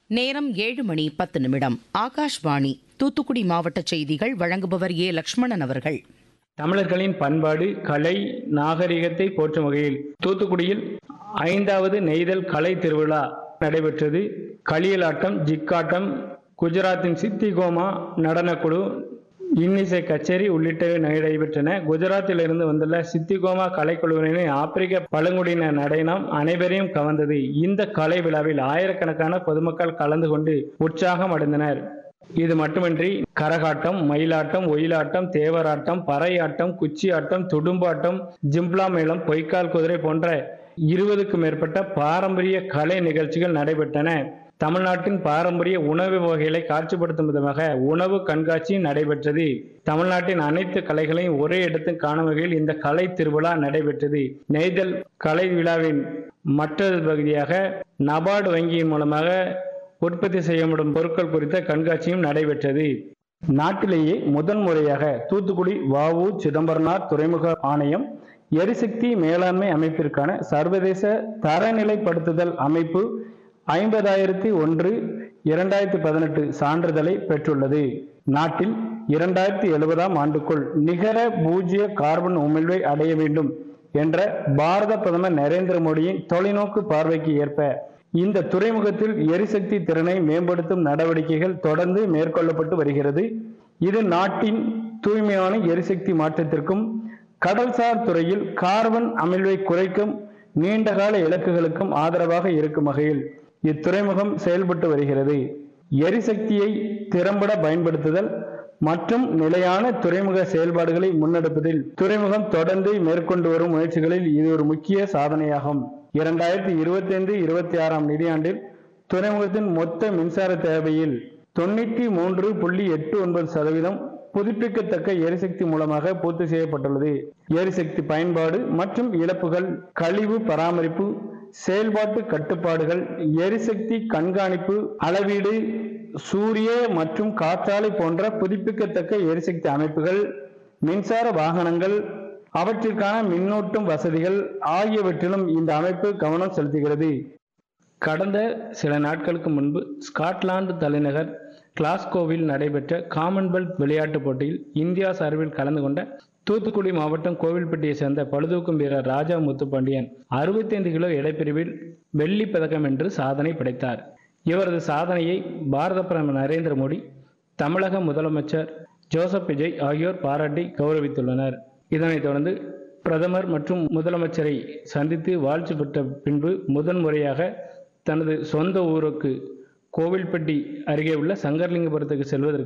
நேரம் ஏழு மணி பத்து நிமிடம் ஆகாஷ்வாணி தூத்துக்குடி மாவட்ட செய்திகள் வழங்குபவர் ஏ லக்ஷ்மணன் அவர்கள் தமிழர்களின் பண்பாடு கலை நாகரிகத்தை போற்றும் வகையில் தூத்துக்குடியில் ஐந்தாவது நெய்தல் கலை திருவிழா நடைபெற்றது களியலாட்டம் ஜிக்காட்டம் குஜராத்தின் சித்திகோமா நடனக்குழு இன்னிசை கச்சேரி உள்ளிட்டவை நடைபெற்றன குஜராத்தில் இருந்து வந்துள்ள சித்திகோமா கலைக்குழுவினரின் ஆப்பிரிக்க பழங்குடியின நடனம் அனைவரையும் கவர்ந்தது இந்த கலை விழாவில் ஆயிரக்கணக்கான பொதுமக்கள் கலந்து கொண்டு உற்சாகம் அடைந்தனர் இது மட்டுமின்றி கரகாட்டம் மயிலாட்டம் ஒயிலாட்டம் தேவராட்டம் பறையாட்டம் குச்சியாட்டம் துடும்பாட்டம் ஜிம்ப்ளா மேளம் பொய்க்கால் குதிரை போன்ற இருபதுக்கும் மேற்பட்ட பாரம்பரிய கலை நிகழ்ச்சிகள் நடைபெற்றன தமிழ்நாட்டின் பாரம்பரிய உணவு வகைகளை காட்சிப்படுத்தும் விதமாக உணவு கண்காட்சி நடைபெற்றது தமிழ்நாட்டின் அனைத்து கலைகளையும் ஒரே இடத்தில் காணும் வகையில் இந்த கலை திருவிழா நடைபெற்றது நெய்தல் கலை விழாவின் மற்றொரு பகுதியாக நபார்டு வங்கியின் மூலமாக உற்பத்தி செய்யப்படும் பொருட்கள் குறித்த கண்காட்சியும் நடைபெற்றது நாட்டிலேயே முதன் முறையாக தூத்துக்குடி வஉ சிதம்பரனார் துறைமுக ஆணையம் எரிசக்தி மேலாண்மை அமைப்பிற்கான சர்வதேச தரநிலைப்படுத்துதல் அமைப்பு ஐம்பதாயிரத்தி ஒன்று இரண்டாயிரத்தி பதினெட்டு சான்றிதழை பெற்றுள்ளது நாட்டில் இரண்டாயிரத்தி எழுபதாம் ஆண்டுக்குள் நிகர பூஜ்ஜிய கார்பன் உமிழ்வை அடைய வேண்டும் என்ற பாரத பிரதமர் நரேந்திர மோடியின் தொலைநோக்கு பார்வைக்கு ஏற்ப இந்த துறைமுகத்தில் எரிசக்தி திறனை மேம்படுத்தும் நடவடிக்கைகள் தொடர்ந்து மேற்கொள்ளப்பட்டு வருகிறது இது நாட்டின் தூய்மையான எரிசக்தி மாற்றத்திற்கும் கடல்சார் துறையில் கார்பன் அமிழ்வை குறைக்கும் நீண்டகால இலக்குகளுக்கும் ஆதரவாக இருக்கும் வகையில் இத்துறைமுகம் செயல்பட்டு வருகிறது எரிசக்தியை திறம்பட பயன்படுத்துதல் மற்றும் நிலையான துறைமுக செயல்பாடுகளை முன்னெடுப்பதில் துறைமுகம் தொடர்ந்து மேற்கொண்டு வரும் முயற்சிகளில் இது ஒரு முக்கிய சாதனையாகும் இரண்டாயிரத்தி இருபத்தி ஐந்து இருபத்தி ஆறாம் நிதியாண்டில் துறைமுகத்தின் மொத்த மின்சார தேவையில் தொண்ணூற்றி மூன்று புள்ளி எட்டு ஒன்பது சதவீதம் புதுப்பிக்கத்தக்க எரிசக்தி மூலமாக பூர்த்தி செய்யப்பட்டுள்ளது எரிசக்தி பயன்பாடு மற்றும் இழப்புகள் கழிவு பராமரிப்பு செயல்பாட்டு கட்டுப்பாடுகள் எரிசக்தி கண்காணிப்பு அளவீடு சூரிய மற்றும் காற்றாலை போன்ற புதுப்பிக்கத்தக்க எரிசக்தி அமைப்புகள் மின்சார வாகனங்கள் அவற்றிற்கான மின்னோட்டும் வசதிகள் ஆகியவற்றிலும் இந்த அமைப்பு கவனம் செலுத்துகிறது கடந்த சில நாட்களுக்கு முன்பு ஸ்காட்லாந்து தலைநகர் கிளாஸ்கோவில் நடைபெற்ற காமன்வெல்த் விளையாட்டுப் போட்டியில் இந்தியா சார்பில் கலந்து கொண்ட தூத்துக்குடி மாவட்டம் கோவில்பட்டியை சேர்ந்த பழுதூக்கும் வீரர் ராஜா முத்துப்பாண்டியன் அறுபத்தைந்து கிலோ எடைப்பிரிவில் வெள்ளி பதக்கம் என்று சாதனை படைத்தார் இவரது சாதனையை பாரத பிரதமர் நரேந்திர மோடி தமிழக முதலமைச்சர் ஜோசப் விஜய் ஆகியோர் பாராட்டி கௌரவித்துள்ளனர் இதனைத் தொடர்ந்து பிரதமர் மற்றும் முதலமைச்சரை சந்தித்து வாழ்த்து பெற்ற பின்பு முதன்முறையாக தனது சொந்த ஊருக்கு கோவில்பட்டி அருகே உள்ள சங்கர்லிங்கபுரத்துக்கு செல்வதற்கு